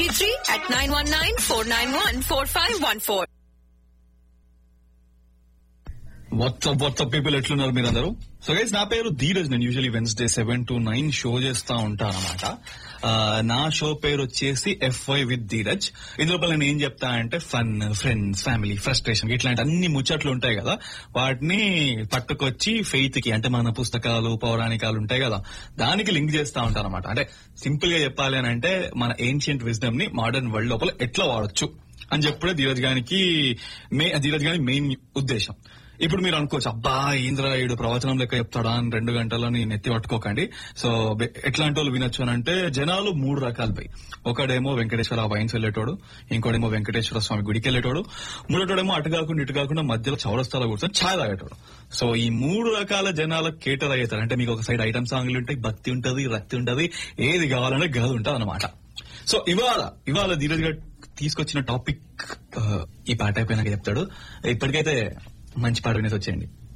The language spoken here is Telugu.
MP3 at 919-491-4514. WhatsApp WhatsApp people ఎట్లున్నారు మీరందరూ సో గైస్ నా పేరు ధీరజ్ నేను usually Wednesday seven to nine show చేస్తా ఉంటాను అనమాట నా షో పేరు వచ్చేసి ఎఫ్ఐ విత్ ధీరజ్ ఇందులో నేను ఏం చెప్తా అంటే ఫన్ ఫ్రెండ్స్ ఫ్యామిలీ ఫ్రస్ట్రేషన్ ఇట్లాంటి అన్ని ముచ్చట్లు ఉంటాయి కదా వాటిని పట్టుకొచ్చి ఫెయిత్ కి అంటే మన పుస్తకాలు పౌరాణికాలు ఉంటాయి కదా దానికి లింక్ చేస్తా ఉంటాను అనమాట అంటే సింపుల్ గా చెప్పాలి అని అంటే మన ఏన్షియంట్ విజ్డమ్ ని మోడర్న్ వరల్డ్ లోపల ఎట్లా వాడొచ్చు అని చెప్పడే ధీరజ్ గానికి మే ధీరజ్ గాని మెయిన్ ఉద్దేశం ఇప్పుడు మీరు అనుకోవచ్చు అబ్బా ఇంద్రాయుడు ప్రవచనం లెక్క చెప్తాడా అని రెండు గంటలని నెత్తి పట్టుకోకండి సో బె- ఎట్లాంటి వాళ్ళు వినొచ్చు అని అంటే జనాలు మూడు రకాలు పోయి ఒకడేమో వెంకటేశ్వర వైన్స్ వెళ్ళేటోడు ఇంకోడేమో వెంకటేశ్వర స్వామి గుడికి వెళ్ళేటోడు మూడోటోడేమో అటు కాకుండా ఇటు కాకుండా మధ్యలో చౌరస్తాలో కూర్చొని ఛాయ్ తాగేటోడు సో ఈ మూడు రకాల జనాలకు కేటర్ అయ్యేతారు అంటే మీకు ఒక సైడ్ ఐటమ్ సాంగ్లు ఉంటాయి భక్తి ఉంటది రక్తి ఉంటది ఏది కావాలంటే గది ఉంటది అనమాట సో ఇవాళ ఇవాళ ధీరజ్ గారు తీసుకొచ్చిన టాపిక్ ఆ, ఈ పాట అయిపోయినాక చెప్తాడు ఇప్పటికైతే మంచి పాట వినేసి వచ్చేయండి